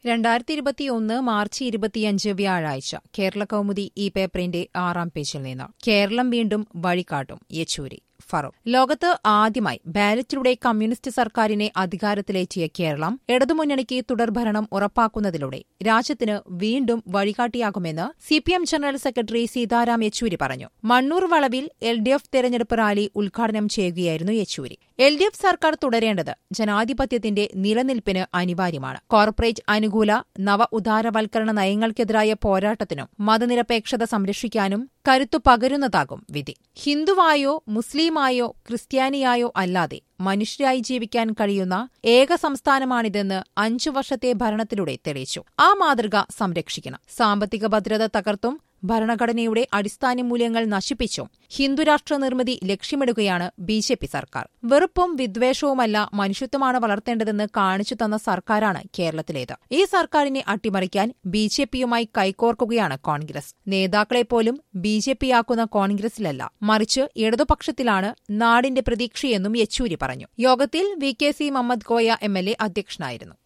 രണ്ടായിരത്തി ഇരുപത്തിയൊന്ന് മാർച്ച് ഇരുപത്തിയഞ്ച് വ്യാഴാഴ്ച കേരള കൗമുദി ഈ പേപ്പറിന്റെ ആറാം പേജിൽ നിന്ന് കേരളം വീണ്ടും വഴികാട്ടും യെച്ചൂരി ഫറൂഖ് ലോകത്ത് ആദ്യമായി ബാലറ്റിലൂടെ കമ്മ്യൂണിസ്റ്റ് സർക്കാരിനെ അധികാരത്തിലേറ്റിയ കേരളം ഇടതുമുന്നണിക്ക് തുടർഭരണം ഉറപ്പാക്കുന്നതിലൂടെ രാജ്യത്തിന് വീണ്ടും വഴികാട്ടിയാകുമെന്ന് CPM general secretary Sitaram Yechury പറഞ്ഞു മണ്ണൂർ വളവിൽ എൽ ഡി എഫ് തെരഞ്ഞെടുപ്പ് റാലി ഉദ്ഘാടനം ചെയ്യുകയായിരുന്നു യെച്ചൂരി എൽ ഡി എഫ് സർക്കാർ തുടരേണ്ടത് ജനാധിപത്യത്തിന്റെ നിലനിൽപ്പിന് അനിവാര്യമാണ് കോർപ്പറേറ്റ് അനുകൂല നവ ഉദാരവൽക്കരണ നയങ്ങൾക്കെതിരായ പോരാട്ടത്തിനും മതനിരപേക്ഷത സംരക്ഷിക്കാനും കരുത്തു പകരുന്നതാകും വിധി ഹിന്ദുവായോ മുസ്ലിമായോ ക്രിസ്ത്യാനിയായോ അല്ലാതെ മനുഷ്യരായി ജീവിക്കാൻ കഴിയുന്ന ഏക സംസ്ഥാനമാണിതെന്ന് അഞ്ചു വർഷത്തെ ഭരണത്തിലൂടെ തെളിയിച്ചു ആ മാതൃക സംരക്ഷിക്കണം സാമ്പത്തിക ഭദ്രത തകർത്തും ഭരണഘടനയുടെ അടിസ്ഥാന മൂല്യങ്ങൾ നശിപ്പിച്ചും ഹിന്ദുരാഷ്ട്ര നിർമ്മിതി ലക്ഷ്യമിടുകയാണ് ബി ജെ പി സർക്കാർ വെറുപ്പും വിദ്വേഷവുമല്ല മനുഷ്യത്വമാണ് വളർത്തേണ്ടതെന്ന് കാണിച്ചു തന്ന സർക്കാരാണ് കേരളത്തിലേത് ഈ സർക്കാരിനെ അട്ടിമറിക്കാൻ ബി ജെ പിയുമായി കൈകോർക്കുകയാണ് കോൺഗ്രസ് നേതാക്കളെപ്പോലും ബി ജെ പിയാക്കുന്ന കോൺഗ്രസിലല്ല മറിച്ച് ഇടതുപക്ഷത്തിലാണ് നാടിന്റെ പ്രതീക്ഷയെന്നും യെച്ചൂരി പറഞ്ഞു യോഗത്തിൽ V K C Muhammad Koya M L A അധ്യക്ഷനായിരുന്നു